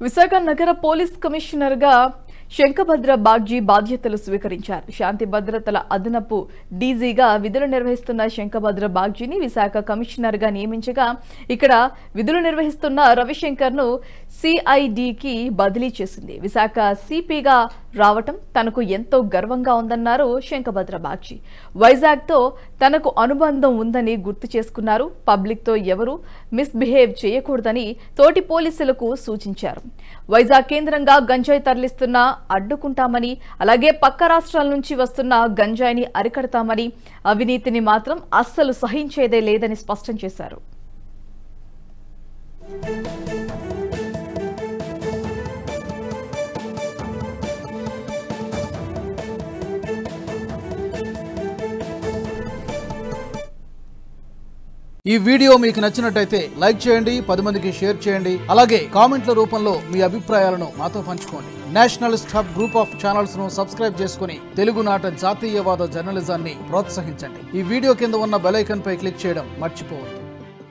విశాఖ నగర police commissioner గా శంఖభద్ర బాగ్జీ బాధ్యతలు స్వీకరించారు శాంతి భద్రతల అదనపు డీజీగా విధులు నిర్వహిస్తున్న శంఖభద్ర బాగ్జీని విశాఖ కమిషనర్ గా నియమించగా ఇక్కడ విధులు నిర్వహిస్తున్న రవిశంకర్ ను సిఐడికి బదిలీ చేసింది విశాఖ సిపిగా రావటం తనకు ఎంతో గర్వంగా ఉందన్నారు శంఖభద్ర బాగ్జీ వైజాగ్ తో తనకు అనుబంధం ఉందని గుర్తు చేసుకున్నారు పబ్లిక్ తో ఎవరు మిస్బిహేవ్ చేయకూడదని తోటి పోలీసులకు సూచించారు వైజాగ్ కేంద్రంగా గంజాయి తరలిస్తున్న అడ్డుకుంటామని అలాగే పక్క రాష్ట్రాల నుంచి వస్తున్న గంజాయిని అరికడతామని అవినీతిని మాత్రం అస్సలు సహించేదే లేదని స్పష్టం చేశారు ఈ వీడియో మీకు నచ్చినట్టయితే లైక్ చేయండి పది మందికి షేర్ చేయండి అలాగే కామెంట్ల రూపంలో మీ అభిప్రాయాలను మాతో పంచుకోండి nationalist hub group of channels ను సబ్స్క్రైబ్ చేసుకుని తెలుగునాట జాతీయవాద జర్నలిజాన్ని ప్రోత్సహించండి ఈ వీడియో కింద ఉన్న బెల్ ఐకాన్ పై క్లిక్ చేయడం మర్చిపోవద్దు